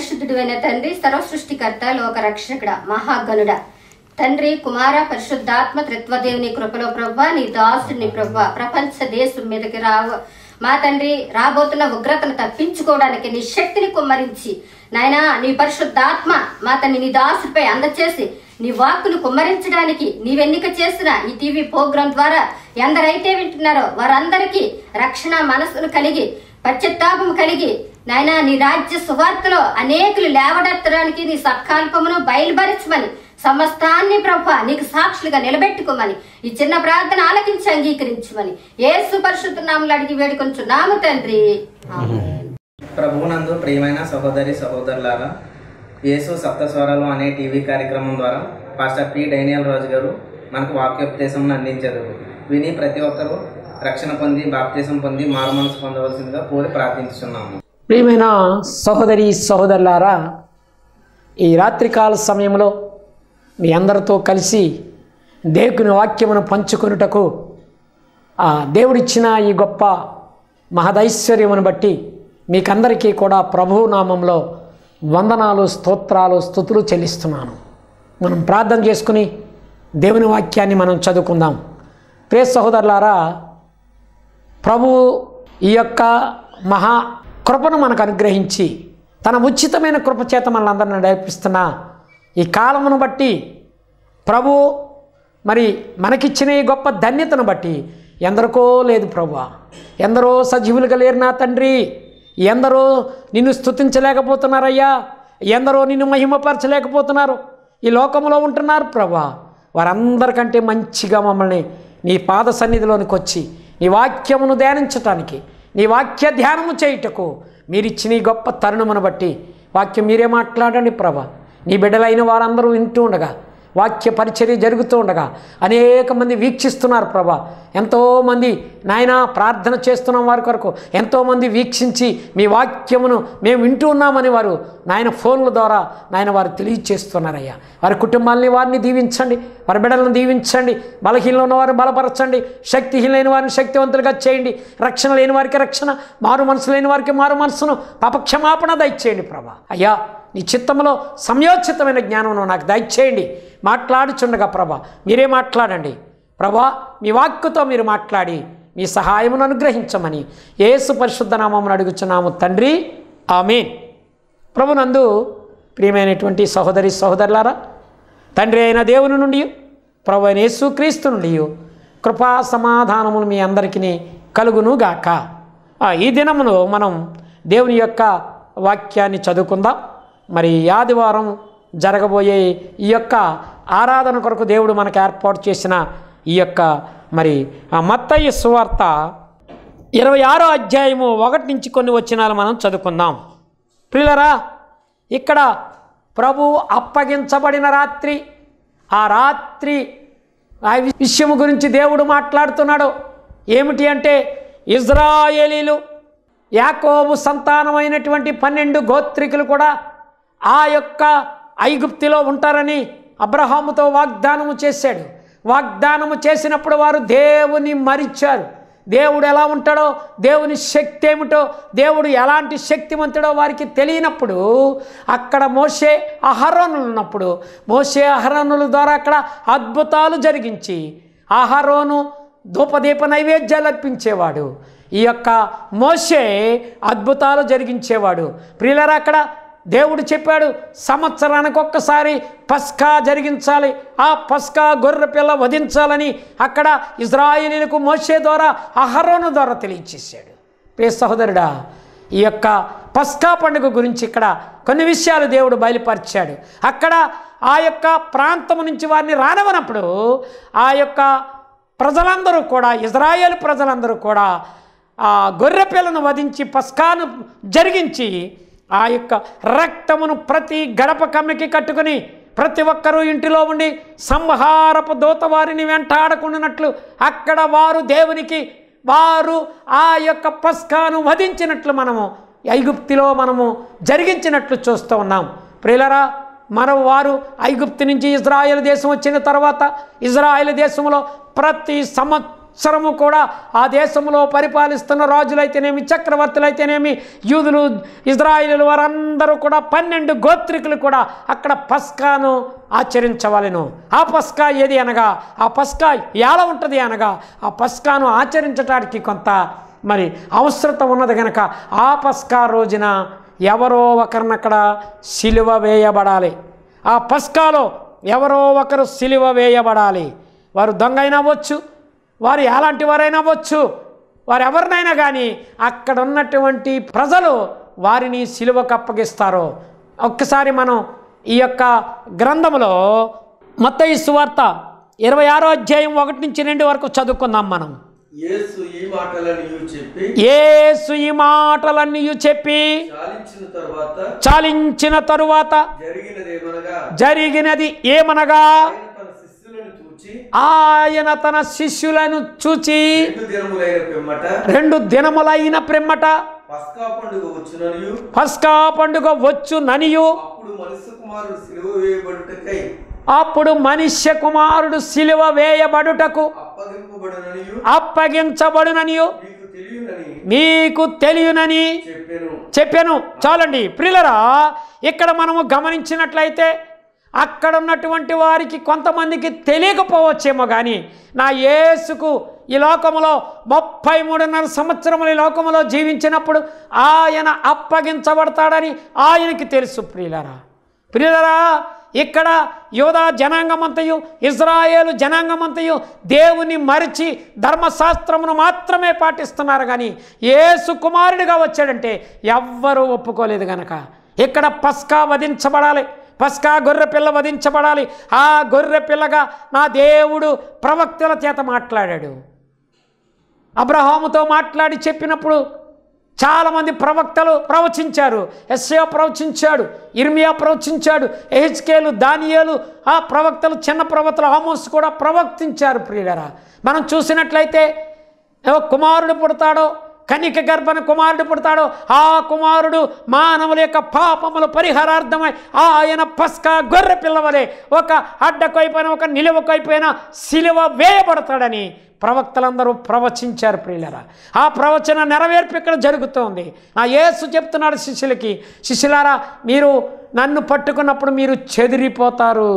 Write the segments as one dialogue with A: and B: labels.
A: పరిశుద్ధుడైన తండ్రి సర్వ సృష్టికర్త లోక రక్షకుడ మహాగణుడ తండ్రి కుమార పరిశుద్ధాత్మ త్రిత్వదేవుని కృపలో ప్రభా నీ దాసుని ప్రభా ప్రపంచ దేశం మీదకి రావ మా తండ్రి రాబోతున్న ఉగ్రతను తప్పించుకోవడానికి నీ శక్తిని కుమ్మరించి నాయనా నీ పరిశుద్ధాత్మ మా తండ్రి నీ దాసుపై అందచేసి నీ వాక్కును కుమ్మరించడానికి నీవెన్నిక చేసిన ఈ టీవీ ప్రోగ్రాం ద్వారా ఎందరైతే వింటున్నారో వారందరికీ రక్షణ మనస్సును కలిగి పశ్చాత్తాపం కలిగి నాయన నీ రాజ్య సువార్తలో అనేకులు లేవడెత్తడానికి నీ సత్కాల్పమును బయలుపరచమని సమస్తాన్ని ప్రభ నీకు సాక్షులుగా నిలబెట్టుకోమని ఈ చిన్న ప్రార్థన ఆలకించి అంగీకరించమని ఏసు పరిశుద్ధ నామలు అడిగి వేడుకొంచున్నాము తండ్రి ఆమేన్.
B: ప్రభువునందు ప్రియమైన సహోదరి సహోదరులారా యేసు సప్తస్వరాలు అనే టీవీ కార్యక్రమం ద్వారా పాస్టర్ పి డైనియల్ రాజు గారు మనకు వాక్యోపదేశం అందించారు విని ప్రతి ఒక్కరూ రక్షణ పొంది బాప్తీసం పొంది మారు మనసు పొందవలసిందిగా కోరి ప్రార్థించుతున్నాము
C: ప్రియమైన సహోదరి సహోదరులారా ఈ రాత్రికాల సమయంలో మీ అందరితో కలిసి దేవుని వాక్యమును పంచుకొనుటకు ఆ దేవుడిచ్చిన ఈ గొప్ప మహదైశ్వర్యమును బట్టి మీకందరికీ కూడా ప్రభువు నామంలో వందనాలు స్తోత్రాలు స్థుతులు చెల్లిస్తున్నాను మనం ప్రార్థన చేసుకుని దేవుని వాక్యాన్ని మనం చదువుకుందాం ప్రియ సహోదరులారా ప్రభు ఈ యొక్క మహా కృపను మనకు అనుగ్రహించి తన ఉచితమైన కృప చేత మనల్ని నడిపిస్తున్న ఈ కాలమును బట్టి ప్రభు మరి మనకిచ్చిన ఈ గొప్ప ధన్యతను బట్టి ఎందరికో లేదు ప్రభు ఎందరో సజీవులుగా లేరు నా తండ్రి ఎందరో నిన్ను స్తుతించలేకపోతున్నారయ్యా ఎందరో నిన్ను మహిమపరచలేకపోతున్నారు ఈ లోకంలో ఉంటున్నారు ప్రభా వారందరికంటే మంచిగా మమ్మల్ని నీ పాద సన్నిధిలోనికి వచ్చి నీ వాక్యమును ధ్యానించటానికి నీ వాక్య ధ్యానము చేయుటకు మీరిచ్చిన ఈ గొప్ప తరుణమును బట్టి వాక్యం మీరే మాట్లాడండి ప్రభా నీ బిడ్డలైన వారందరూ వింటూ ఉండగా వాక్య పరిచర్య జరుగుతూ ఉండగా అనేక మంది వీక్షిస్తున్నారు ప్రభా ఎంతోమంది నాయన ప్రార్థన చేస్తున్నాం వారి కొరకు ఎంతోమంది వీక్షించి మీ వాక్యమును మేము వింటూ ఉన్నామని వారు నాయన ఫోన్ల ద్వారా నాయన వారు తెలియచేస్తున్నారయ్యా వారి కుటుంబాలని వారిని దీవించండి వారి బిడ్డలను దీవించండి బలహీనలో ఉన్న వారిని బలపరచండి శక్తిహీనైన వారిని శక్తివంతులుగా చేయండి రక్షణ లేని వారికి రక్షణ మారు మనసు లేని వారికి మారు మనసును పాపక్షమాపణ దయచేయండి ప్రభా అయ్యా నీ చిత్తంలో సమయోచితమైన జ్ఞానం నాకు దయచేయండి మాట్లాడుచుండగా ప్రభా మీరే మాట్లాడండి ప్రభా మీ వాక్కుతో మీరు మాట్లాడి మీ సహాయమును అనుగ్రహించమని యేసు పరిశుద్ధ నామమును అడుగుచున్నాము తండ్రి ఆమెన్ ప్రభునందు ప్రియమైనటువంటి సహోదరి సహోదరులారా తండ్రి అయిన దేవుని నుండి ప్రభు అయిన యేసుక్రీస్తు నుండి కృపా సమాధానములు మీ అందరికీ కలుగును గాక ఆ, ఈ దినమును మనం దేవుని యొక్క వాక్యాన్ని చదువుకుందాం మరి ఈ ఆదివారం జరగబోయే ఈ యొక్క ఆరాధన కొరకు దేవుడు మనకు ఏర్పాటు చేసిన ఈ యొక్క మరి ఆ మత్తయ్య సువార్త ఇరవై ఆరో అధ్యాయము ఒకటి నుంచి కొన్ని వచ్చినాలు మనం చదువుకుందాం ప్రియులరా ఇక్కడ ప్రభు అప్పగించబడిన రాత్రి ఆ రాత్రి ఆ విషయం గురించి దేవుడు మాట్లాడుతున్నాడు ఏమిటి అంటే ఇజ్రాయేలీలు యాకోబు సంతానమైనటువంటి పన్నెండు గోత్రికులు కూడా ఆ యొక్క ఐగుప్తిలో ఉంటారని అబ్రహాముతో వాగ్దానము చేశాడు వాగ్దానము చేసినప్పుడు వారు దేవుని మరిచారు దేవుడు ఎలా ఉంటాడో దేవుని శక్తి ఏమిటో దేవుడు ఎలాంటి శక్తివంతుడో వారికి తెలియనప్పుడు అక్కడ మోసే అహరోనులు ఉన్నప్పుడు మోసే అహరోనుల ద్వారా అక్కడ అద్భుతాలు జరిగించి అహరోను ధూపదీప నైవేద్యాలు అర్పించేవాడు ఈ యొక్క మోసే అద్భుతాలు జరిగించేవాడు ప్రియులరా అక్కడ దేవుడు చెప్పాడు సంవత్సరానికి ఒక్కసారి పస్కా జరిగించాలి ఆ పస్కా గొర్రె పిల్ల వధించాలని అక్కడ ఇజ్రాయిలీలకు మోసే ద్వారా అహరోను ద్వారా తెలియచేశాడు ప్రియ సహోదరుడా ఈ యొక్క పస్కా పండుగ గురించి ఇక్కడ కొన్ని విషయాలు దేవుడు బయలుపరిచాడు అక్కడ ఆ యొక్క ప్రాంతం నుంచి వారిని రానవనప్పుడు ఆ యొక్క ప్రజలందరూ కూడా ఇజ్రాయేల్ ప్రజలందరూ కూడా ఆ గొర్రె పిల్లను వధించి పస్కాను జరిగించి ఆ యొక్క రక్తమును ప్రతి గడప కమ్మికి కట్టుకుని ప్రతి ఒక్కరూ ఇంటిలో ఉండి సంహారపు దూత వారిని వెంటాడకుండానట్లు అక్కడ వారు దేవునికి వారు ఆ యొక్క పస్కాను వధించినట్లు మనము ఐగుప్తిలో మనము జరిగించినట్లు చూస్తూ ఉన్నాం ప్రియులరా మరో వారు ఐగుప్తు నుంచి ఇజ్రాయెల్ దేశం వచ్చిన తర్వాత ఇజ్రాయెల్ దేశంలో ప్రతి సంవత్సరం సంవత్సరము కూడా ఆ దేశంలో పరిపాలిస్తున్న రాజులైతేనేమి చక్రవర్తులైతేనేమి యూదులు ఇజ్రాయిలు వారందరూ కూడా పన్నెండు గోత్రికులు కూడా అక్కడ పస్కాను ఆచరించవలెను ఆ పస్కా ఏది అనగా ఆ పస్కా ఎలా ఉంటుంది అనగా ఆ పస్కాను ఆచరించడానికి కొంత మరి అవసరత ఉన్నది కనుక ఆ పస్కా రోజున ఎవరో ఒకరినక్కడ సిలువ వేయబడాలి ఆ పస్కాలో ఎవరో ఒకరు సిలువ వేయబడాలి వారు దొంగ అయినా అవ్వచ్చు వారు ఎలాంటి వారైనా అవ్వచ్చు వారు ఎవరినైనా కానీ అక్కడ ఉన్నటువంటి ప్రజలు వారిని సిలువకు అప్పగిస్తారు ఒక్కసారి మనం ఈ యొక్క గ్రంథంలో మత్తయి సువార్త ఇరవై ఆరో అధ్యాయం ఒకటి నుంచి రెండు వరకు చదువుకుందాం మనం
D: యేసు ఈ మాటలను చెప్పి
C: ఏసు ఈ మాటలన్నీ చెప్పి
D: చాలించిన తరువాత
C: చాలించిన తరువాత
D: జరిగినదేమనగా
C: జరిగినది ఏమనగా
D: ఆయన తన శిష్యులను చూచి
C: ఆయన తన శిష్యులను చూచి
D: రెండు దినములైన పిమ్మట
C: రెండు దినములైన ప్రెమ్మట
D: పస్కా పండుగ వచ్చుననియు
C: పస్కా పండుగ వచ్చు ననియు
D: అప్పుడు మనుష్య కుమారుడు సిలువ వేయబడుటకై
C: అప్పుడు మనుష్య కుమారుడు సిలువ వేయబడుటకు
D: అప్పగింపబడుననియు
C: అప్పగించబడుననియు
D: మీకు తెలియనని
C: మీకు తెలియనని
D: చెప్పాను
C: చెప్పాను చాలండి ప్రియులరా ఇక్కడ మనము గమనించినట్లయితే అక్కడ ఉన్నటువంటి వారికి కొంతమందికి తెలియకపోవచ్చేమో కానీ నా యేసుకు ఈ లోకములో ముప్పై మూడున్నర సంవత్సరములు ఈ లోకములో జీవించినప్పుడు ఆయన అప్పగించబడతాడని ఆయనకి తెలుసు ప్రియులరా ప్రియులరా ఇక్కడ యోధా జనాంగమంతయు ఇజ్రాయేలు జనాంగమంతయు దేవుని మరిచి ధర్మశాస్త్రమును మాత్రమే పాటిస్తున్నారు కానీ యేసు కుమారుడిగా వచ్చాడంటే ఎవ్వరూ ఒప్పుకోలేదు గనక ఇక్కడ పస్కా వధించబడాలి పస్కా గొర్రె పిల్ల వధించబడాలి ఆ గొర్రె పిల్లగా నా దేవుడు ప్రవక్తల చేత మాట్లాడాడు అబ్రహాముతో మాట్లాడి చెప్పినప్పుడు చాలామంది ప్రవక్తలు ప్రవచించారు ఎస్ఏ ప్రవచించాడు ఇర్మియా ప్రవచించాడు ఎహెచ్కేలు దానియేలు ఆ ప్రవక్తలు చిన్న ప్రవక్తలు ఆమోస్ కూడా ప్రవక్తించారు ప్రియులరా మనం చూసినట్లయితే ఏవో కుమారుడు పుడతాడో కనిక గర్భన కుమారుడు పుడతాడో ఆ కుమారుడు మానవుల యొక్క పాపముల పరిహారార్థమై ఆయన పస్కా గొర్రె పిల్లవలే ఒక అడ్డకైపోయిన ఒక నిలువకైపోయిన సిలువ వేయబడతాడని ప్రవక్తలందరూ ప్రవచించారు ప్రియులరా ఆ ప్రవచన నెరవేర్పు ఇక్కడ జరుగుతోంది ఆ యేసు చెప్తున్నాడు శిష్యులకి శిష్యులారా మీరు నన్ను పట్టుకున్నప్పుడు మీరు చెదిరిపోతారు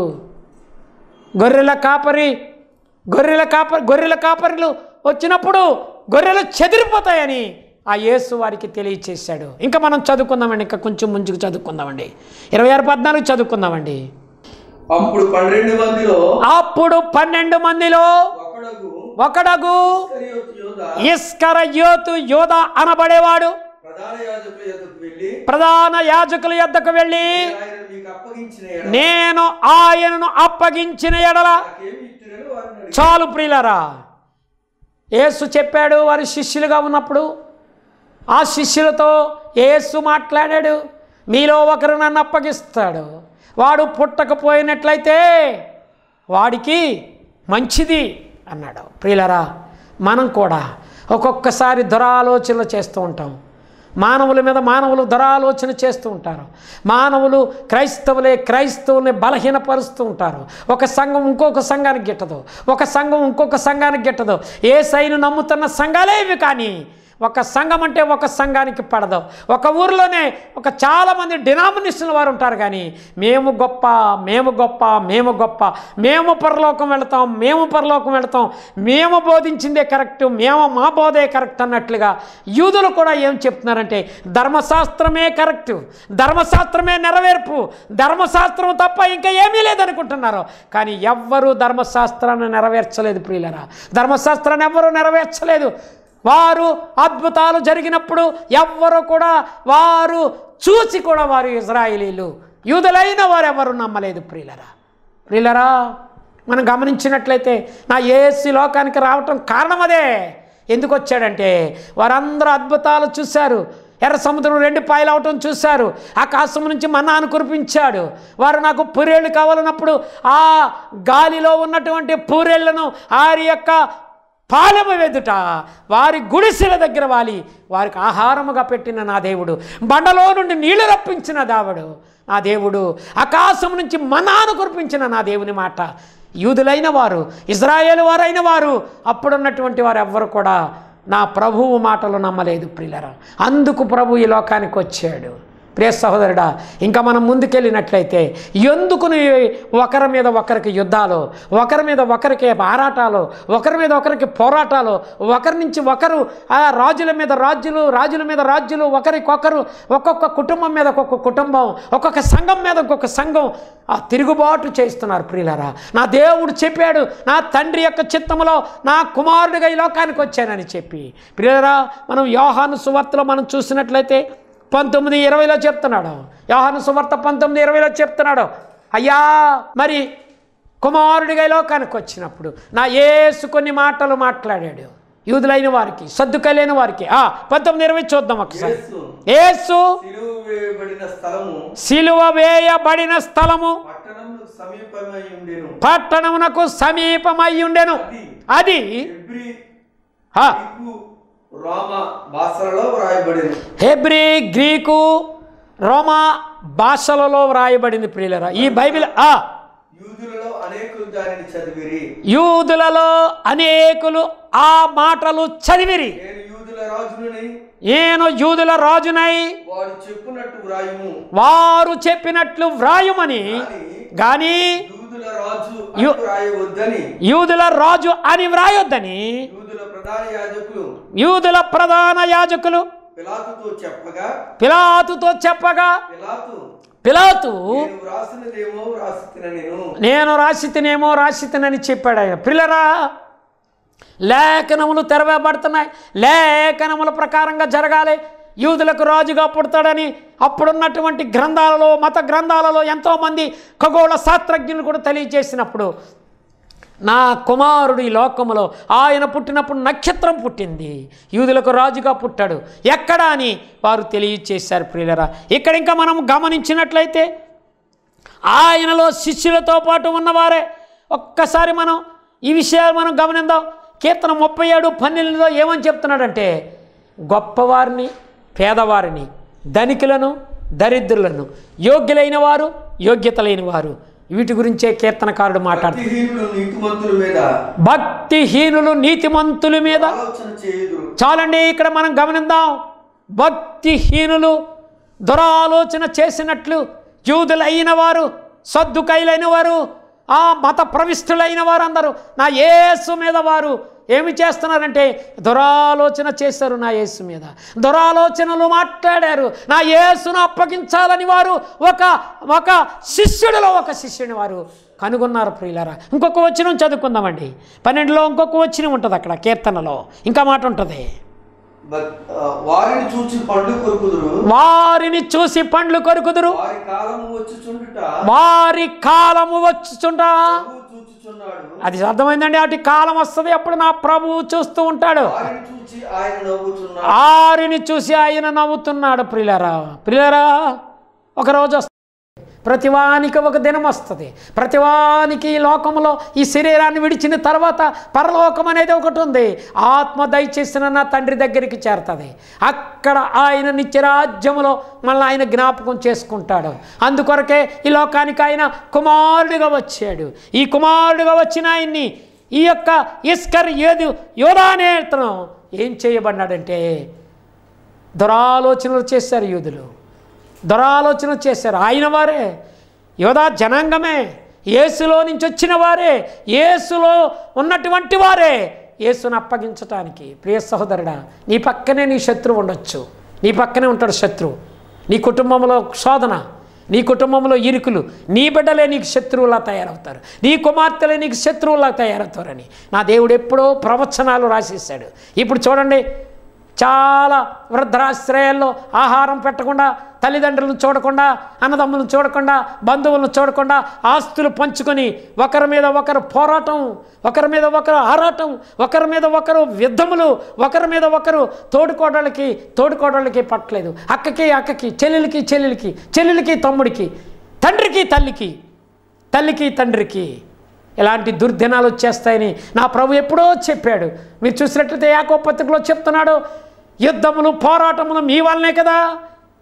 C: గొర్రెల కాపరి గొర్రెల కాపరి గొర్రెల కాపరిలు వచ్చినప్పుడు గొర్రెలు చెదిరిపోతాయని ఆ యేసు వారికి తెలియచేశాడు ఇంకా మనం చదువుకుందామండి ఇంకా కొంచెం ముందుకు చదువుకుందామండి ఇరవై ఆరు పద్నాలుగు చదువుకుందామండి
D: అప్పుడు పన్నెండు మందిలో
C: అప్పుడు పన్నెండు మందిలో
D: ఒకడగు
C: ఒకడగు
D: ఇస్కరియోతు యోధ
C: ఇస్కరయోతు యోధ అనబడేవాడు
D: ప్రధాన యాజకుల యొద్దకు వెళ్ళి
C: ప్రధాన యాజకుల యొద్దకు వెళ్ళి
D: ఆయన మీకు అప్పగించిన ఎడల
C: నేను ఆయనను అప్పగించిన ఎడల
D: నాకేమి ఇచ్చిరని వారిని అడిగాడు.
C: చాలు ప్రియులరా యేసు చెప్పాడు వారి శిష్యులుగా ఉన్నప్పుడు ఆ శిష్యులతో యేసు మాట్లాడాడు మీలో ఒకరు నన్ను అప్పగిస్తాడు వాడు పుట్టకపోయినట్లయితే వాడికి మంచిది అన్నాడు ప్రియులరా మనం కూడా ఒక్కొక్కసారి దురాలోచనలు చేస్తూ ఉంటాం మానవుల మీద మానవులు దురాలోచన చేస్తూ ఉంటారు మానవులు క్రైస్తవులే క్రైస్తవుల్ని బలహీనపరుస్తూ ఉంటారు ఒక సంఘం ఇంకొక సంఘానికి గిట్టదు ఒక సంఘం ఇంకొక సంఘానికి గిట్టదు ఏ సైను నమ్ముతున్న సంఘాలే ఇవి కానీ ఒక సంఘం అంటే ఒక సంఘానికి పడదు ఒక ఊరిలోనే ఒక చాలామంది డినామినేషన్ వారు ఉంటారు కానీ మేము గొప్ప మేము గొప్ప మేము గొప్ప మేము పరలోకం వెళతాం మేము పరలోకం వెళతాం మేము బోధించిందే కరెక్ట్ మేము మా బోధే కరెక్ట్ అన్నట్లుగా యూదులు కూడా ఏం చెప్తున్నారంటే ధర్మశాస్త్రమే కరెక్ట్ ధర్మశాస్త్రమే నెరవేర్పు ధర్మశాస్త్రం తప్ప ఇంకా ఏమీ లేదనుకుంటున్నారు కానీ ఎవ్వరూ ధర్మశాస్త్రాన్ని నెరవేర్చలేదు ప్రియులరా ధర్మశాస్త్రాన్ని ఎవ్వరూ నెరవేర్చలేదు వారు అద్భుతాలు జరిగినప్పుడు ఎవ్వరు కూడా వారు చూసి కూడా వారు ఇజ్రాయిలీలు యూదులైన వారు ఎవరు నమ్మలేదు ప్రియులరా ప్రియులరా మనం గమనించినట్లయితే నా ఏసి లోకానికి రావటం కారణం అదే ఎందుకు వచ్చాడంటే వారందరూ అద్భుతాలు చూశారు ఎర్ర సముద్రం రెండు పాయలు అవటం చూశారు ఆకాశం నుంచి మన్నాను కురిపించాడు వారు నాకు పూరేళ్ళు కావాలన్నప్పుడు ఆ గాలిలో ఉన్నటువంటి పూరేళ్లను వారి యొక్క పాలెము వెదుట వారి గుడిసెల దగ్గర వాలి వారికి ఆహారముగా పెట్టిన నా దేవుడు బండలో నుండి నీళ్లు రప్పించిన దావుడు నా దేవుడు ఆకాశం నుంచి మనాను కురిపించిన నా దేవుని మాట యూదులైన వారు ఇజ్రాయేల్ వారైన వారు అప్పుడున్నటువంటి వారు ఎవ్వరు కూడా నా ప్రభువు మాటలు నమ్మలేదు ప్రియులరా అందుకు ప్రభు ఈ లోకానికి వచ్చాడు ప్రియ సహోదరుడా ఇంకా మనం ముందుకెళ్ళినట్లయితే ఎందుకు నీ ఒకరి మీద ఒకరికి యుద్ధాలు ఒకరి మీద ఒకరికి ఆరాటాలు ఒకరి మీద ఒకరికి పోరాటాలు ఒకరి నుంచి ఒకరు ఆ రాజుల మీద రాజులు రాజుల మీద రాజులు ఒకరికొకరు ఒక్కొక్క కుటుంబం మీద ఒక్కొక్క కుటుంబం ఒక్కొక్క సంఘం మీద ఒక్కొక్క సంఘం ఆ తిరుగుబాటు చేస్తున్నారు ప్రియులరా నా దేవుడు చెప్పాడు నా తండ్రి యొక్క చిత్తములో నా కుమారుడిగా ఈ లోకానికి వచ్చానని చెప్పి ప్రియులరా మనం యోహాను సువార్తలో మనం చూసినట్లయితే పంతొమ్మిది ఇరవైలో చెప్తున్నాడు యోహాను సువార్త పంతొమ్మిది ఇరవైలో చెప్తున్నాడు అయ్యా మరి కుమారుడిగా ఈ లోకానికి వచ్చినప్పుడు నా యేసు కొన్ని మాటలు మాట్లాడాడు యూదులైన వారికి సర్దుకలేని వారికి ఆ పంతొమ్మిది ఇరవై చూద్దాం ఒకసారి
D: యేసు
C: యేసు
D: సిలువ వేయబడిన స్థలము
C: సిలువ వేయబడిన స్థలము
D: పట్టణములకు సమీపమై ఉండెను
C: పట్టణమునకు సమీపమై ఉండెను అది
D: ఎబ్రి
C: ఆ,
D: గ్రీకు, రోమ భాషలలో వ్రాయబడెను
C: హెబ్రీ గ్రీకు రోమా భాషలలో వ్రాయబడింది ప్రియులరా ఈ బైబిల్ ఆ
D: యూదులలో అనేకులు దానిని చదివిరి
C: యూదులలో అనేకులు ఆ మాటలు చదివిరి
D: నేను యూదుల రాజునని
C: నేను యూదుల రాజునై
D: వాడు చెప్పునట్టు వ్రాయుము
C: వారు చెప్పినట్లు వ్రాయుమని
D: కానీ
C: గాని
D: యూదుల రాజు
C: యు-
D: అని వ్రాయవద్దని
C: యూదుల రాజు అని వ్రాయొద్దని
D: యూదుల ప్రధాన యాజకులు
C: యూదుల ప్రధాన యాజకులు
D: పిలాతుతో చెప్పగా
C: పిలాతుతో చెప్పగా
D: పిలాతు
C: పిలాతు
D: నేను వ్రాసినదేమో వ్రాసితిన నేను
C: నేను రాసితినేమో రాసితినని చెప్పాడు ఆయన పిల్లరా లేఖనములు తెరవేయబడుతున్నాయి లేఖనముల ప్రకారంగా జరగాలి యూదులకు రాజుగా పుడతాడని అప్పుడున్నటువంటి గ్రంథాలలో మత గ్రంథాలలో ఎంతోమంది ఖగోళ శాస్త్రజ్ఞులు కూడా తెలియజేసినప్పుడు నా కుమారుడు ఈ లోకములో ఆయన పుట్టినప్పుడు నక్షత్రం పుట్టింది యూదులకు రాజుగా పుట్టాడు ఎక్కడ అని వారు తెలియచేశారు ప్రియులరా ఇక్కడ ఇంకా మనం గమనించినట్లయితే ఆయనలో శిష్యులతో పాటు ఉన్నవారే ఒక్కసారి మనం ఈ విషయాలు మనం గమనిద్దాం కీర్తన ముప్పై ఏడు పన్నెండులో ఏమని చెప్తున్నాడంటే గొప్పవారిని పేదవారిని ధనికులను దరిద్రులను యోగ్యులైన వారు యోగ్యత లేని వారు వీటి గురించే కీర్తనకారుడు మాట్లాడుతాడు
D: భక్తిహీనులు నీతిమంతుల మీద
C: భక్తిహీనులు నీతిమంతుల మీద
D: ఆలోచన చేయుదురు
C: చాలండి ఇక్కడ మనం గమనిద్దాం భక్తిహీనులు దురాలోచన చేసినట్లు యూదులైన వారు సద్దుకైలైన వారు ఆ మత ప్రవిష్టులైన వారందరూ నా యేసు మీద వారు ఏమి చేస్తున్నారంటే దురాలోచన చేశారు నా యేసు మీద దురాలోచనలు మాట్లాడారు నా యేసును అప్పగించాలని వారు ఒక ఒక శిష్యుడిలో ఒక శిష్యుని వారు కనుగొన్నారు ప్రియులారా ఇంకొక వచనం చదువుకుందామండి పన్నెండులో ఇంకొక వచనం ఉంటుంది అక్కడ కీర్తనలో ఇంకా మాట ఉంటుంది
D: భక్- ఆ, వారిని చూచి పండ్లు కొరుకుదురు
C: వారిని చూసి పండ్లు కొరుకుదురు
D: వారి కాలము వచ్చుచుండుట
C: వారి కాలము వచ్చుచుంటా
D: ప్రభువు చూచుచున్నాడు
C: అది అర్థమైందండి అటు కాలం వస్తుంది అప్పుడు నా ప్రభువు చూస్తూ ఉంటాడు
D: వారిని చూచి ఆయన నవ్వుచున్నాడు
C: ఆరిని చూసి ఆయన నవ్వుతున్నాడు ప్రియులరా ప్రియులరా ఒకరోజు వస్తుంది ప్రతివానికి ఒక దినం వస్తుంది ప్రతివానికి ఈ లోకంలో ఈ శరీరాన్ని విడిచిన తర్వాత పరలోకం అనేది ఒకటి ఉంది ఆత్మ దయచేసిన నా తండ్రి దగ్గరికి చేరుతుంది అక్కడ ఆయన నిత్యరాజ్యములో మళ్ళీ ఆయన జ్ఞాపకం చేసుకుంటాడు అందుకొరకే ఈ లోకానికి ఆయన కుమారుడిగా వచ్చాడు ఈ కుమారుడిగా వచ్చిన ఆయన్ని ఈ యొక్క ఇస్కర్ ఏది యోధానే అతను ఏం చేయబడినాడంటే దురాలోచనలు చేశారు యూదులు దురాలోచన చేశారు ఆయన వారే యోధా జనాంగమే యేసులో నుంచి వచ్చిన వారే యేసులో ఉన్నటువంటి వారే యేసును అప్పగించటానికి ప్రియ సహోదరుడా నీ పక్కనే నీ శత్రువు ఉండొచ్చు నీ పక్కనే ఉంటాడు శత్రువు నీ కుటుంబంలో శోధన నీ కుటుంబంలో ఇరుకులు నీ బిడ్డలే నీకు శత్రువులా తయారవుతారు నీ కుమార్తెలే నీకు శత్రువులా తయారవుతారని నా దేవుడు ఎప్పుడో ప్రవచనాలు రాసేసాడు ఇప్పుడు చూడండి చాలా వృద్ధాశ్రయాల్లో ఆహారం పెట్టకుండా తల్లిదండ్రులను చూడకుండా అన్నదమ్ములను చూడకుండా బంధువులను చూడకుండా ఆస్తులు పంచుకొని ఒకరి మీద ఒకరు పోరాటం ఒకరి మీద ఒకరు ఆరాటం ఒకరి మీద ఒకరు యుద్ధములు ఒకరి మీద ఒకరు తోడుకోడళ్ళకి తోడుకోడళ్ళకి పట్టలేదు అక్కకి అక్కకి చెల్లెలకి చెల్లెలకి చెల్లెలకి తమ్ముడికి తండ్రికి తల్లికి తల్లికి తండ్రికి ఇలాంటి దుర్దినాలు వచ్చేస్తాయని నా ప్రభు ఎప్పుడో చెప్పాడు మీరు చూసినట్లయితే యాకో పత్రికలో చెప్తున్నాడు యుద్ధములు పోరాటములు మీ వల్లనే కదా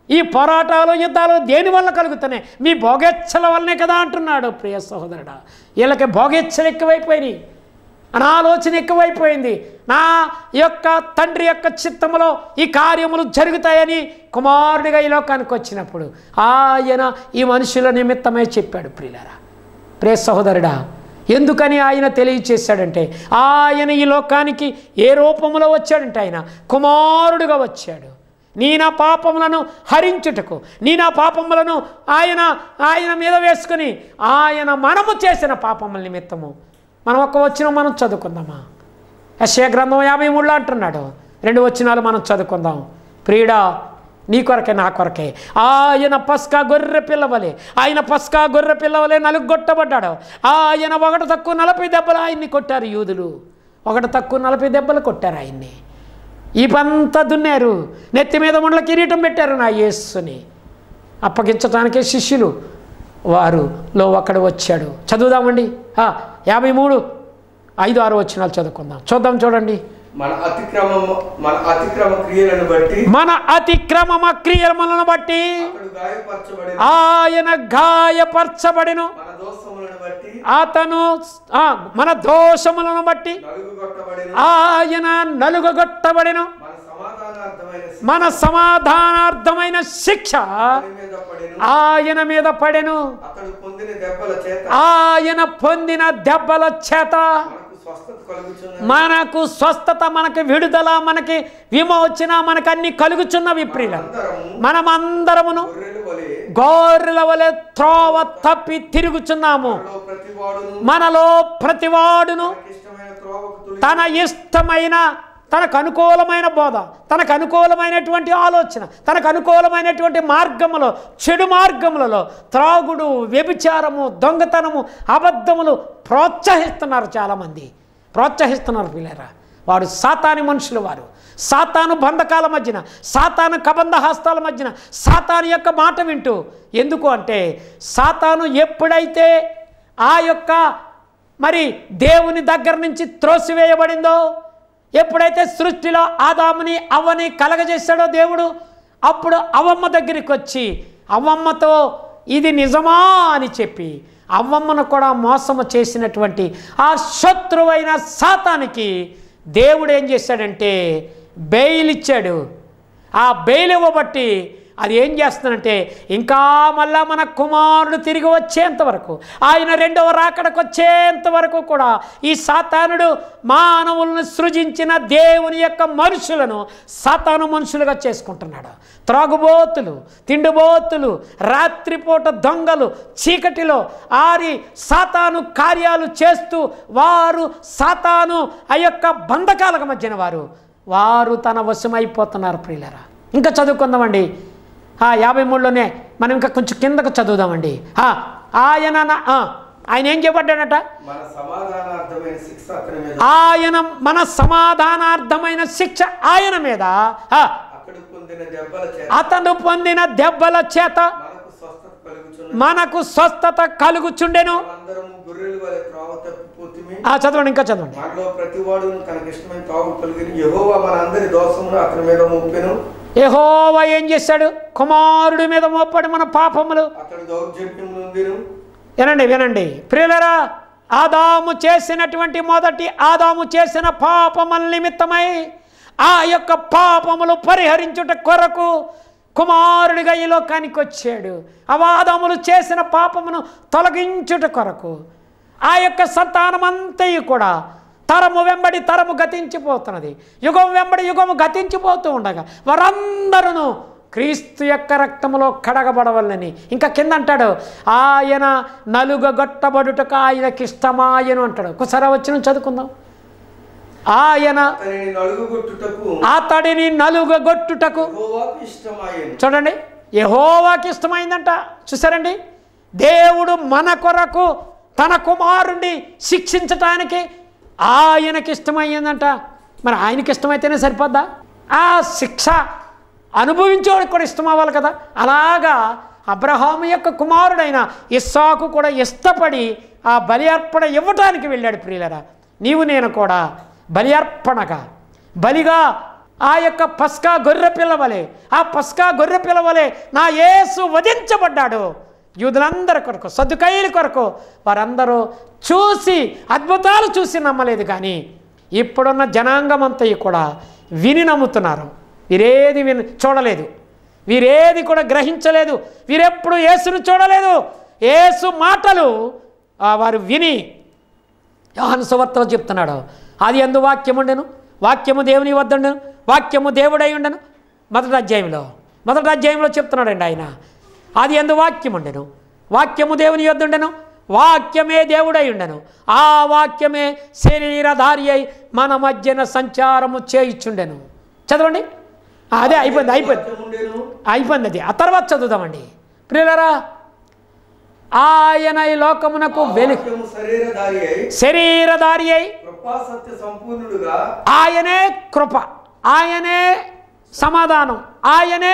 C: ఈ పోరాటాలు యుద్ధాలు దేని వల్ల కలుగుతున్నాయి మీ భోగేచ్ఛల వల్లనే కదా అంటున్నాడు ప్రియ సహోదరుడా వీళ్ళకి భోగేచ్ఛలు ఎక్కువైపోయినాయి అనాలోచన ఎక్కువైపోయింది నా యొక్క తండ్రి యొక్క చిత్తములో ఈ కార్యములు జరుగుతాయని కుమారుడిగా ఈ లోకానికి వచ్చినప్పుడు ఆయన ఈ మనుషుల నిమిత్తమే చెప్పాడు ప్రియులారా ప్రియ సహోదరుడా ఎందుకని ఆయన తెలియచేశాడంటే ఆయన ఈ లోకానికి ఏ రూపంలో వచ్చాడంటే ఆయన కుమారుడుగా వచ్చాడు నీ నా పాపములను హరించుటకు నీ నా పాపములను ఆయన ఆయన మీద వేసుకుని ఆయన మనము చేసిన పాపముల నిమిత్తము మనం ఒక్క వచ్చిన మనం చదువుకుందామా యశయ గ్రంథం యాభై మూడులో అంటున్నాడు రెండు వచ్చినాలు మనం చదువుకుందాం ప్రియుడా నీ కొరకే నా కొరకే ఆయన పస్కా గొర్రె పిల్లవలే ఆయన పస్కా గొర్రె పిల్లవలే నలుగొట్టబడ్డాడు ఆయన ఒకటి తక్కువ నలభై దెబ్బలు ఆయన్ని కొట్టారు యూదులు ఒకటి తక్కువ నలభై దెబ్బలు కొట్టారు ఆయన్ని ఈ పంతా దున్నారు నెత్తి మీద ముండ్ల కిరీటం పెట్టారు నా యేస్సుని అప్పగించటానికే శిష్యులు వారులో ఒకడు వచ్చాడు చదువుదామండి ఆ, యాభై మూడు ఐదు ఆరు వచ్చినాలు చదువుకుందాం చూద్దాం చూడండి
D: మన అతిక్రమము మన అతిక్రమ క్రియలను బట్టి
C: మన అతిక్రమమ క్రియలను బట్టి
D: అతడు గాయపరచబడిన
C: ఆయన గాయపరచబడిను
D: మన దోషములను బట్టి
C: అతను ఆ, మన దోషములను బట్టి
D: నలుగుగొట్టబడిన
C: ఆయన నలుగగొట్టబడిను
D: మన సమాధానార్థమైన
C: మన సమాధానార్థమైన శిక్ష
D: శిక్ష మీద పడిన
C: ఆయన మీద పడెను
D: అతడు పొందిన దెబ్బల చేత
C: ఆయన పొందిన దెబ్బల చేత
D: మనకు స్వస్థత కలుగుచున్నది
C: మనకు స్వస్థత మనకి విడుదల మనకి విమోచన మనకు అన్ని కలుగుచున్నవి ప్రియుల
D: అందరము
C: మనమందరమును
D: గొర్రెలు వలె
C: గోర్రెల వలె త్రోవ తప్పి తిరుగుచున్నాము
D: మనలో ప్రతివాడును
C: మనలో ప్రతివాడును
D: ఇష్టమైన త్రోవకు తులి
C: తన ఇష్టమైన తనకు అనుకూలమైన బోధ తనకు అనుకూలమైనటువంటి ఆలోచన తనకు అనుకూలమైనటువంటి మార్గములో చెడు మార్గములలో త్రాగుడు వ్యభిచారము దొంగతనము అబద్ధములు ప్రోత్సహిస్తున్నారు చాలామంది ప్రోత్సహిస్తున్నారు పిల్లరా వాడు సాతాని మనుషులు వారు సాతాను బంధకాల మధ్యన సాతాను కబంధ హస్తాల మధ్యన సాతాను యొక్క మాట వింటూ ఎందుకు అంటే సాతాను ఎప్పుడైతే ఆ యొక్క మరి దేవుని దగ్గర నుంచి త్రోసివేయబడిందో ఎప్పుడైతే సృష్టిలో ఆదాముని అవ్వని కలగజేశాడో దేవుడు అప్పుడు అవ్వమ్మ దగ్గరికి వచ్చి అవ్వమ్మతో ఇది నిజమా అని చెప్పి అవ్వమ్మను కూడా మోసము చేసినటువంటి ఆ శత్రువైన సాతానికి దేవుడు ఏం చేశాడంటే బెయిల్ ఇచ్చాడు ఆ బెయిల్ ఇవ్వబట్టి అది ఏం చేస్తుందంటే ఇంకా మళ్ళా మన కుమారుడు తిరిగి వచ్చేంత వరకు ఆయన రెండవ రాకడకు వచ్చేంత వరకు కూడా ఈ సాతానుడు మానవులను సృజించిన దేవుని యొక్క మనుషులను సాతాను మనుషులుగా చేసుకుంటున్నాడు త్రాగుబోతులు తిండిబోతులు రాత్రిపూట దొంగలు చీకటిలో ఆరి సాతాను కార్యాలు చేస్తూ వారు సాతాను ఆ యొక్క బంధకాలకు మధ్యన వారు వారు తన వశమైపోతున్నారు ప్రియులరా ఇంకా చదువుకుందామండి ఆ యాభై మూడులోనే మనం ఇంకా కొంచెం కిందకు చదువుదామండి ఆ, ఆయన నా- ఆ, ఆయన ఏం చెప్పడ్డాడట
D: మన సమాధానార్థమైన శిక్ష అతని మీద
C: ఆయన మన సమాధానార్థమైన శిక్ష ఆయన మీద ఆ,
D: అతడు పొందిన దెబ్బల చేత
C: అతను పొందిన దెబ్బల చేత
D: మనకు స్వస్థత కలుగుచున్నది
C: మనకు స్వస్థత కలుగుచుండెను
D: అందరము గొర్రెలు వలె త్రోవ తప్పిపోతుమి
C: ఆ చదవండి ఇంకా చదవండి
D: మనలో ప్రతివాడును తనకి ఇష్టమైన త్రోవ కలిగిన యెహోవా మన అందరి దోషమును అతని మీద మోపెను
C: యెహోవా ఏం చేశాడు కుమారుడి మీద మోపడి మన పాపములు
D: అతడు దౌర్జన్యం నుండిను
C: వినండి వినండి ప్రియులరా ఆదాము చేసినటువంటి మొదటి ఆదాము చేసిన పాపముల నిమిత్తమై ఆ యొక్క పాపములు పరిహరించుట కొరకు కుమారుడిగా ఈ లోకానికి వచ్చాడు అవాదములు చేసిన పాపమును తొలగించుట కొరకు ఆ యొక్క సంతానమంతయు కూడా తరము వెంబడి తరము గతించిపోతున్నది యుగం వెంబడి యుగము గతించిపోతూ ఉండగా వారందరూ క్రీస్తు యొక్క రక్తములో కడగబడవలని ఇంకా కింద అంటాడు ఆయన నలుగగొట్టబడుటకు ఆయనకి ఇష్టమాయను అంటాడు ఒకసారి వచ్చిన చదువుకుందాం ఆయన
D: అతనిని నలుగుగొట్టుటకు
C: అతడిని నలుగగొట్టుటకు
D: యెహోవాకు ఇష్టమాయను
C: చూడండి యహోవాకి ఇష్టమైందంట చూసారండి దేవుడు మన కొరకు తన కుమారుణ్ణి శిక్షించటానికి ఆయనకి ఇష్టమైందంట మరి ఆయనకి ఇష్టమైతేనే సరిపోద్దా ఆ శిక్ష అనుభవించేవాడికి కూడా ఇష్టం అవ్వాలి కదా అలాగా అబ్రహాము యొక్క కుమారుడైన ఇస్సాకు కూడా ఇష్టపడి ఆ బలి అర్పణ ఇవ్వటానికి వెళ్ళాడు ప్రియులరా నీవు నేను కూడా బలి అర్పణగా బలిగా ఆ యొక్క పస్కా గొర్రె పిల్లవలే ఆ పస్కా గొర్రె పిల్లవలే నా యేసు వధించబడ్డాడు యూదులందరి కొరకు సర్దుకైల కొరకు వారందరూ చూసి అద్భుతాలు చూసి నమ్మలేదు కానీ ఇప్పుడున్న జనాంగం అంతయు కూడా విని నమ్ముతున్నారు వీరేది విని చూడలేదు వీరేది కూడా గ్రహించలేదు వీరెప్పుడు యేసును చూడలేదు యేసు మాటలు ఆ, వారు విని యోహాను సువార్తలో చెప్తున్నాడు అది ఎందు వాక్యం ఉండెను వాక్యము దేవుని వద్దండెను వాక్యము దేవుడై ఉండెను మొదటి అధ్యాయంలో మొదటి అధ్యాయంలో చెప్తున్నాడండి ఆయన అది ఎందు వాక్యం ఉండెను వాక్యము దేవుని యొద్దుండెను వాక్యమే దేవుడై ఉండెను ఆ వాక్యమే శరీరధారి అయి మన మధ్యన సంచారము చేయిచుండెను చదవండి ఆ, అదే అయిపోయింది అయిపోయింది
D: వాక్యం ఉండెను.
C: అయిపోయింది అది ఆ తర్వాత చదువుదామండి ప్రియులరా ఆయన ఈ లోకమునకు
D: ఆ
C: వెలు
D: వాక్యము శరీరధారి అయి
C: శరీరధారి అయి
D: కృపా సత్య సంపూర్ణుడుగా
C: ఆయనే కృప ఆయనే సమాధానం ఆయనే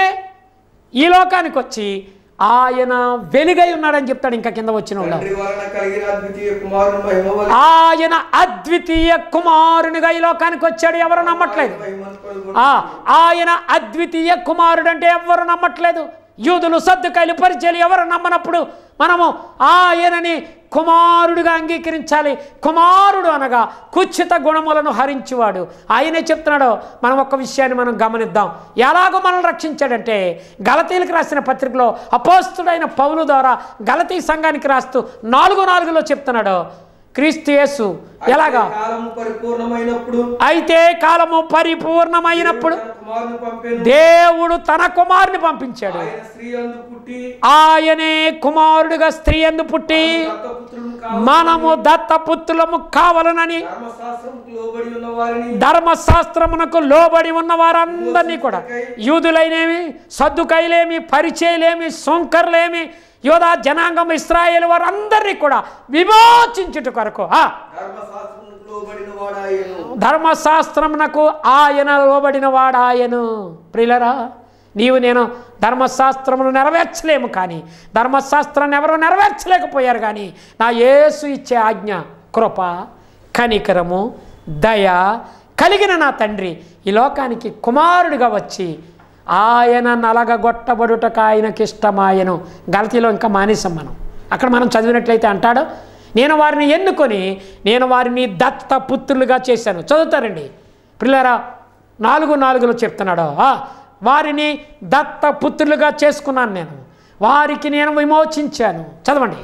C: ఈ లోకానికి వచ్చి ఆయన వెలుగై ఉన్నాడని చెప్తాడు ఇంకా కింద వచ్చిన వాళ్ళు
D: తండ్రి వలన కలిగిన అద్వితీయ కుమారుని మహిమ వలన
C: ఆయన అద్వితీయ కుమారునిగా ఈ లోకానికి వచ్చాడు ఎవరు నమ్మట్లేదు
D: మహిమను కనుగొని
C: ఆ, ఆయన అద్వితీయ కుమారుడు అంటే ఎవరు నమ్మట్లేదు యూదులు సర్దుకాయలు పరిచయాలు ఎవరు నమ్మనప్పుడు మనము ఆయనని కుమారుడిగా అంగీకరించాలి కుమారుడు అనగా కుచిత గుణములను హరించువాడు ఆయనే చెప్తున్నాడు మనం ఒక్క విషయాన్ని మనం గమనిద్దాం ఎలాగో మనల్ని రక్షించాడంటే గలతీలకు రాసిన పత్రికలో అపోస్తుడైన పౌలు ద్వారా గలతీ సంఘానికి రాస్తూ నాలుగు నాలుగులో చెప్తున్నాడు క్రీస్తు యేసు ఎలాగా
D: అయితే కాలము పరిపూర్ణమైనప్పుడు
C: అయితే కాలము పరిపూర్ణమైనప్పుడు
D: తన కుమారుని పంపెను
C: దేవుడు తన కుమారుని పంపించాడు
D: ఆయన స్త్రీ అందు పుట్టి
C: ఆయనే కుమారుడుగా స్త్రీ ఎందు పుట్టి
D: దత్తపుత్రులను కావు
C: మనము దత్తపుత్రులము కావాలనని
D: ధర్మశాస్త్రముకు లోబడి ఉన్న వారిని
C: ధర్మశాస్త్రమునకు లోబడి ఉన్న వారందరినీ కూడా యూదులైనేమి సద్దుకైలేమి పరిచయలేమి సొంకర్లేమి యోధా జనాంగం ఇస్రాయేల్ వారందరినీ కూడా విమోచించుట కొరకు ఆ,
D: ధర్మశాస్త్రముకు లోబడిన వాడాయను
C: ధర్మశాస్త్రమునకు ఆయన లోబడిన వాడాయను ప్రియులరా నీవు నేను ధర్మశాస్త్రమును నెరవేర్చలేము కానీ ధర్మశాస్త్రాన్ని ఎవరు నెరవేర్చలేకపోయారు కానీ నా యేసు ఇచ్చే ఆజ్ఞ కృప కనికరము దయ కలిగిన నా తండ్రి ఈ లోకానికి కుమారుడిగా వచ్చి ఆయన నలగగొట్టబడుటకు ఆయనకి ఇష్టమాయను గలతీలో ఇంకా మానేసాం మనం అక్కడ మనం చదివినట్లయితే అంటాడు నేను వారిని ఎన్నుకొని నేను వారిని దత్త పుత్రులుగా చేశాను చదువుతారండి పిల్లరా నాలుగు నాలుగులో చెప్తున్నాడు ఆ, వారిని దత్త పుత్రులుగా చేసుకున్నాను నేను వారికి నేను విమోచించాను చదవండి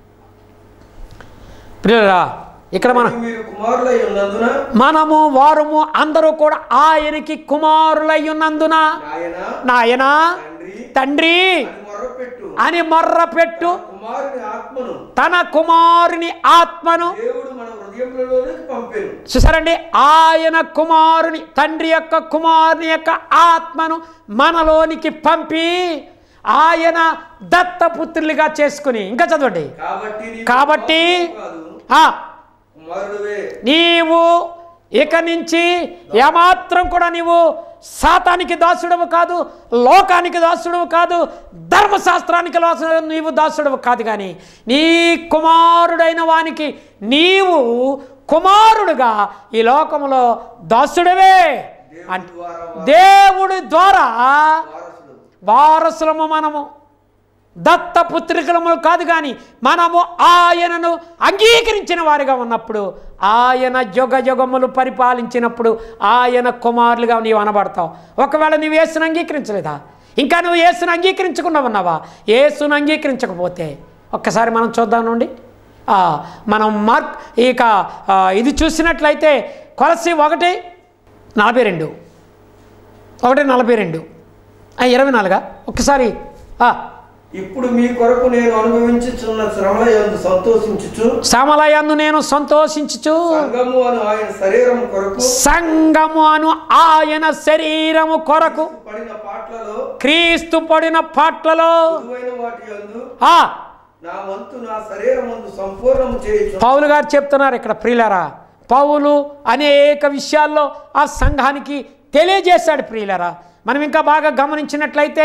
C: పిల్లరా ఇక్కడ మనం
D: మీరు కుమారులై ఉన్నందున
C: మనము వారము అందరూ కూడా ఆయనకి కుమారులై ఉన్నందున
D: ఆయన
C: నాయనా
D: తండ్రి
C: తండ్రి
D: అని మొర్రపెట్టు
C: అని మొర్రపెట్టు
D: కుమారుని ఆత్మను
C: తన కుమారుని ఆత్మను
D: దేవుడు మన హృదయంలోనికి పంపాను
C: చూసారండి ఆయన కుమారుని తండ్రి యొక్క కుమారుని యొక్క ఆత్మను మనలోనికి పంపి ఆయన దత్తపుత్రులుగా చేసుకుని ఇంకా చదవండి
D: కాబట్టి నీవు
C: కాబట్టి
D: కుమారుడు కాదు
C: ఆ,
D: కుమారుడువే
C: నీవు ఇక నుంచి ఏమాత్రం కూడా నీవు శాతానికి దాసుడవు కాదు లోకానికి దాసుడవు కాదు ధర్మశాస్త్రానికి లోస- నీవు దాసుడవు కాదు కానీ నీ కుమారుడైన వానికి నీవు కుమారుడుగా ఈ లోకములో దాసుడవే అంటే
D: ద్వారా
C: దేవుడి ద్వారా
D: వారసుడు
C: వారసులము మనము దత్తపుత్రికలము కాదు కానీ మనము ఆయనను అంగీకరించిన వారిగా ఉన్నప్పుడు ఆయన యుగ యుగములు పరిపాలించినప్పుడు ఆయన కుమారులుగా నీవు అనబడతావు ఒకవేళ నీవు యేసును అంగీకరించలేదా ఇంకా నువ్వు యేసును అంగీకరించకుండా ఉన్నావా యేసును అంగీకరించకపోతే ఒక్కసారి మనం చూద్దాం నుండి ఆ, మనం మార్క్ ఇక ఆ, ఇది చూసినట్లయితే కొలసి ఒకటి నలభై రెండు ఒకటి నలభై రెండు ఆ, ఇరవై నాలుగా ఒక్కసారి ఆ,
D: ఇప్పుడు మీ కొరకు నేను అనుభవించుచున్న శ్రమల యందు సంతోషించుచు
C: శ్యామలయందు నేను సంతోషించుచు
D: సంగము అని ఆయన శరీరం కొరకు
C: సంగము అను ఆయన శరీరము కొరకు
D: పడిన పాటలలో
C: క్రీస్తు పడిన పాటలలో
D: విలువైన వాటి యందు
C: ఆ
D: నా వంతు నా శరీరం ముందు సంపూర్ణము చేయొచ్చు
C: పౌలు గారు చెప్తున్నారు ఇక్కడ ప్రియులరా పౌలు అనేక విషయాల్లో ఆ సంఘానికి తెలియజేశాడు ప్రియులరా మనం ఇంకా బాగా గమనించినట్లయితే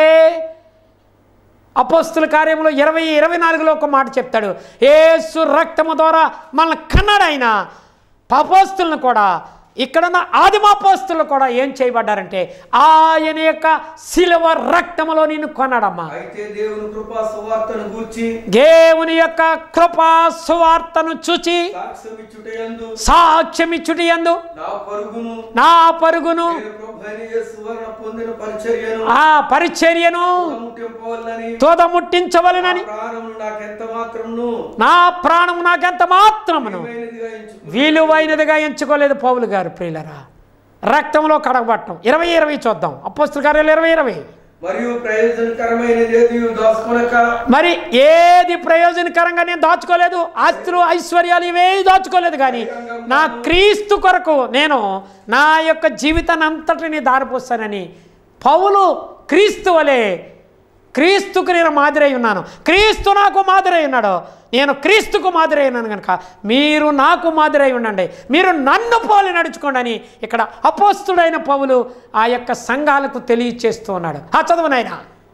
C: అపోస్తుల కార్యంలో ఇరవై ఇరవై నాలుగులో ఒక మాట చెప్తాడు ఏసు రక్తము ద్వారా మన కన్నాడైన అపోస్తులను కూడా ఇక్కడున్న ఆదిమాపోస్తులు కూడా ఏం చేయబడ్డారంటే ఆయన యొక్క శిలువ రక్తములో నిన్ను కొన్నాడమ్మా
D: అయితే దేవుని కృపా సువార్తను గూర్చి
C: దేవుని యొక్క కృపా సువార్తను చూచి
D: సాక్ష్యం ఇచ్చుటయందు
C: సాక్ష్యమిచ్చుటి యందు
D: నా పరుగును
C: నా పరుగును
D: నేను ప్రభువైన యేసు వలన పొందిన పరిచర్యను
C: ఆ పరిచర్యను
D: ముట్టింపవలనని
C: తోదముట్టించవలనని
D: ప్రాణము నాకెంత మాత్రమును
C: నా ప్రాణం నాకెంత మాత్రమును
D: విలువైనదిగా ఎంచుకో
C: విలువైనదిగా ఎంచుకోలేదు పౌలు గారు ప్రియులరా రక్తంలో కడగబట్టం ఇరవై ఇరవై చూద్దాం అపోస్తుల కార్యాలు ఇరవై ఇరవై
D: మరియు ప్రయోజనకరమైనది ఏది దాచుకొనక
C: మరి ఏది ప్రయోజనకరంగా నేను దాచుకోలేదు ఆస్తులు ఐశ్వర్యాలు ఇవేవి దాచుకోలేదు కానీ నా క్రీస్తు కొరకు నేను నా యొక్క జీవితాన్ని అంతటిని దారిపోస్తానని పౌలు క్రీస్తు వలె క్రీస్తుకు నేను మాదిరై ఉన్నాను క్రీస్తు నాకు మాదిరై ఉన్నాడు నేను క్రీస్తుకు మాదిరై ఉన్నాను కనుక మీరు నాకు మాదిరై ఉండండి మీరు నన్ను పోలి నడుచుకోండి అని ఇక్కడ అపోస్తుడైన పౌలు ఆ యొక్క సంఘాలకు తెలియచేస్తూ ఉన్నాడు ఆ చదువునైనా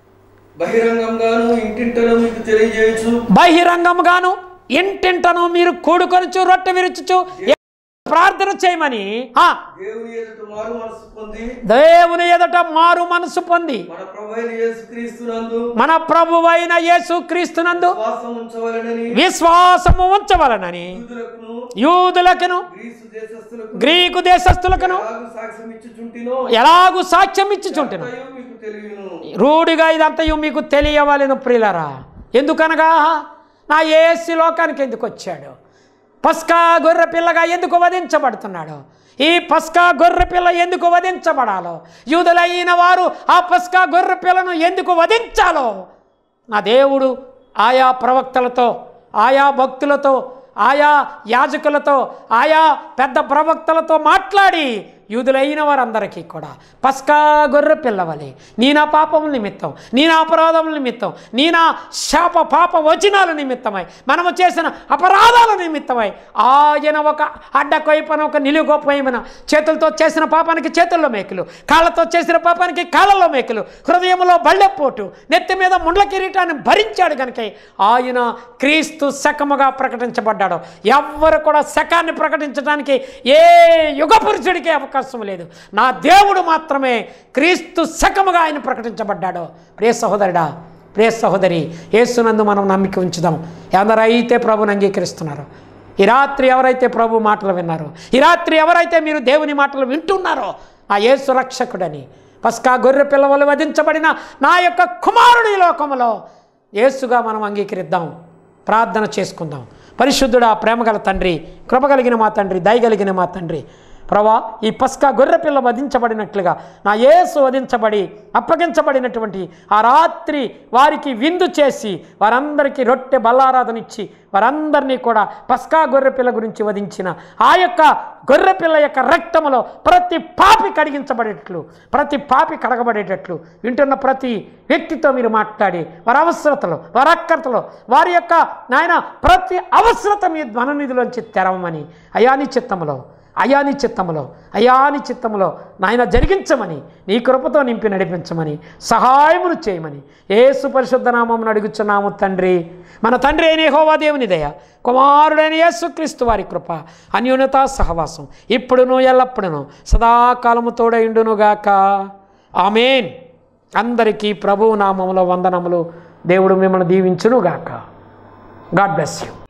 D: బహిరంగంగాను ఇంటింటను మీకు తెలియజేయచ్చు
C: బహిరంగముగాను ఇంటింటను మీరు కూడుకొనుచు రొట్టె విరుచుచు ప్రార్థన చేయమని ఆ,
D: దేవుని ఎదుట మారు మనసు పొంది
C: దేవుని ఎదుట మారు మనసు పొంది
D: మన ప్రభువైన యేసు క్రీస్తునందు
C: మన ప్రభువైన యేసు క్రీస్తునందు
D: శ్వాసం ఉంచవలనని
C: విశ్వాసము ఉంచవలనని
D: యూదులకును
C: యూదులకును
D: గ్రీసు దేశస్థులకు
C: గ్రీకు దేశస్థులకును
D: ఎలాగు సాక్ష్యం ఇచ్చుచుంటినో
C: ఎలాగూ సాక్ష్యం ఇచ్చుచుంటును
D: అంతయు మీకు తెలియను
C: రూఢిగా ఇదంతయు మీకు తెలియవలెను ప్రియులరా ఎందుకనగా నా ఏసి లోకానికి ఎందుకు వచ్చాడు పస్కా గొర్రె పిల్లగా ఎందుకు వధించబడుతున్నాడు ఈ పస్కా గొర్రె పిల్ల ఎందుకు వధించబడాలో యూదులైన వారు ఆ పస్కా గొర్రె పిల్లను ఎందుకు వధించాలో నా దేవుడు ఆయా ప్రవక్తలతో ఆయా భక్తులతో ఆయా యాజకులతో ఆయా పెద్ద ప్రవక్తలతో మాట్లాడి యూదులైన వారందరికీ కూడా పస్కా గొర్రె పిల్లవలి నీ నా పాపముల నిమిత్తం నీ నా అపరాధముల నిమిత్తం నీ నా శాప పాప వచనాల నిమిత్తమై మనము చేసిన అపరాధాల నిమిత్తమై ఆయన ఒక అడ్డకొయ్యపన ఒక నిలుగొప్పమైన చేతులతో చేసిన పాపానికి చేతుల్లో మేకులు కాళ్ళతో చేసిన పాపానికి కాళ్ళలో మేకులు హృదయంలో బళ్ళెపోటు నెత్తి మీద ముండ్ల కిరీటాన్ని భరించాడు కనుక ఆయన క్రీస్తు శకముగా ప్రకటించబడ్డాడు ఎవ్వరు కూడా శకాన్ని ప్రకటించడానికి ఏ యుగ పురుషుడికి అవకాశం లేదు నా దేవుడు మాత్రమే క్రీస్తు శకముగా ఆయన ప్రకటించబడ్డాడు ప్రియ సహోదరుడా ప్రియ సహోదరి యేసునందు మనం నమ్మిక ఉంచుదాం ఎందరైతే ప్రభుని అంగీకరిస్తున్నారు ఈ రాత్రి ఎవరైతే ప్రభు మాటలు విన్నారో ఈ రాత్రి ఎవరైతే మీరు దేవుని మాటలు వింటున్నారో ఆ యేసు రక్షకుడని పస్కా గొర్రె పిల్లవలు వధించబడిన నా యొక్క కుమారుడు ఈ లోకములో యేసుగా మనం అంగీకరిద్దాం ప్రార్థన చేసుకుందాం పరిశుద్ధుడా ప్రేమగల తండ్రి కృపగలిగిన మా తండ్రి దయగలిగిన మా తండ్రి ప్రభా ఈ పస్కా గొర్రెపిల్ల వధించబడినట్లుగా నా యేసు వధించబడి అప్పగించబడినటువంటి ఆ రాత్రి వారికి విందు చేసి వారందరికీ రొట్టె బల్లారాధన ఇచ్చి వారందరినీ కూడా పస్కా గొర్రెపిల్ల గురించి వధించిన ఆ యొక్క గొర్రెపిల్ల యొక్క రక్తములో ప్రతి పాపి కడిగించబడేటట్లు ప్రతి పాపి కడగబడేటట్లు వింటున్న ప్రతి వ్యక్తితో మీరు మాట్లాడి వారి అవసరతలు వారి అక్కర్తలు వారి యొక్క నాయన ప్రతి అవసరత మీ ధ్వననిధిలోంచి తెరవమని అయాని చిత్తములో అయాని చిత్తములో అయాని చిత్తములో నాయన జరిగించమని నీ కృపతో నింపి నడిపించమని సహాయమును చేయమని ఏసు పరిశుద్ధ నామమును అడుగుచున్నాము తండ్రి మన తండ్రి అయిన యెహోవా దేవుని దయ కుమారుడైన యేసుక్రీస్తు వారి కృప అన్యోన్యత సహవాసం ఇప్పుడును ఎల్లప్పుడును సదాకాలము తోడైండునుగాక ఆమెన్ అందరికీ ప్రభువు నామములో వందనములు దేవుడు మిమ్మల్ని దీవించునుగాక గాడ్ బ్లెస్ యూ